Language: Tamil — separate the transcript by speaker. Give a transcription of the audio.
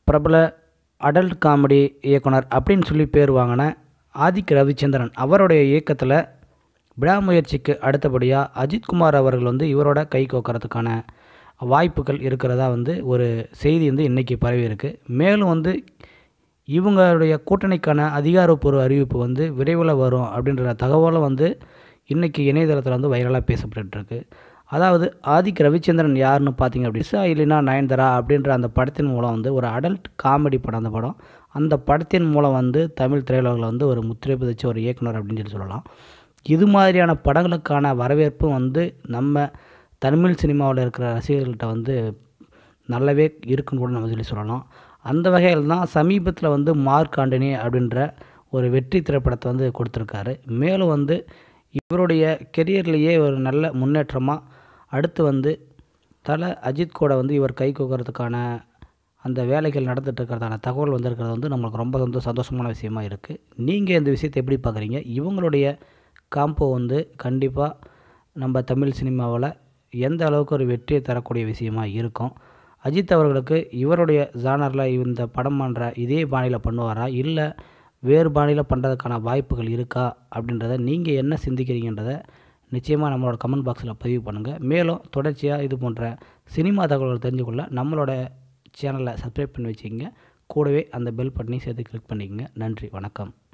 Speaker 1: பிரபல அடல்ட் காமெடி இயக்குனர் அப்படின்னு சொல்லி பேர் வாங்கின ஆதிக் ரவிச்சந்திரன் அவருடைய இயக்கத்தில் விடாமுயற்சிக்கு அடுத்தபடியாக அஜித்குமார் அவர்கள் வந்து இவரோட கை கோக்கிறதுக்கான வாய்ப்புகள் இருக்கிறதா வந்து ஒரு செய்தி வந்து இன்றைக்கி பரவி இருக்கு மேலும் வந்து இவங்களுடைய கூட்டணிக்கான அதிகாரப்பூர்வ அறிவிப்பு வந்து விரைவில் வரும் அப்படின்ற தகவலும் வந்து இன்றைக்கி இணையதளத்தில் வந்து வைரலாக பேசப்பட்டுருக்கு அதாவது ஆதிக் ரவிச்சந்திரன் யாருன்னு பார்த்தீங்க அப்படின்னா இல்லைனா நயன்தாரா அப்படின்ற அந்த படத்தின் மூலம் வந்து ஒரு அடல்ட் காமெடி படம் அந்த படம் அந்த படத்தின் மூலம் வந்து தமிழ் திரையுலகில் வந்து ஒரு முத்திரை பதிச்ச ஒரு இயக்குனர் அப்படின்னு சொல்லி சொல்லலாம் இது மாதிரியான படங்களுக்கான வரவேற்பும் வந்து நம்ம தமிழ் சினிமாவில் இருக்கிற ரசிகர்கள்ட்ட வந்து நல்லாவே இருக்குன்னு கூட நம்ம சொல்லி சொல்லலாம் அந்த வகையில் தான் சமீபத்தில் வந்து மார்க் ஆண்டனி அப்படின்ற ஒரு வெற்றி திரைப்படத்தை வந்து கொடுத்துருக்காரு மேலும் வந்து இவருடைய கெரியர்லேயே ஒரு நல்ல முன்னேற்றமாக அடுத்து வந்து தலை அஜித் கூட வந்து இவர் கை கோக்கிறதுக்கான அந்த வேலைகள் நடந்துட்டு இருக்கிறதான தகவல் வந்திருக்கிறது வந்து நம்மளுக்கு ரொம்ப வந்து சந்தோஷமான விஷயமா இருக்குது நீங்கள் இந்த விஷயத்தை எப்படி பார்க்குறீங்க இவங்களுடைய காம்போ வந்து கண்டிப்பாக நம்ம தமிழ் சினிமாவில் எந்த அளவுக்கு ஒரு வெற்றியை தரக்கூடிய விஷயமா இருக்கும் அஜித் அவர்களுக்கு இவருடைய ஜானரில் இந்த படம் பண்ணுற இதே பாணியில் பண்ணுவாரா இல்லை வேறு பாணியில் பண்ணுறதுக்கான வாய்ப்புகள் இருக்கா அப்படின்றத நீங்கள் என்ன சிந்திக்கிறீங்கன்றத நிச்சயமாக நம்மளோட கமெண்ட் பாக்ஸில் பதிவு பண்ணுங்கள் மேலும் தொடர்ச்சியாக இது போன்ற சினிமா தகவல்கள் தெரிஞ்சுக்கொள்ள நம்மளோட சேனலை சப்ஸ்கிரைப் பண்ணி வச்சுக்கோங்க கூடவே அந்த பெல் பட்டனையும் சேர்த்து கிளிக் பண்ணிக்கங்க நன்றி வணக்கம்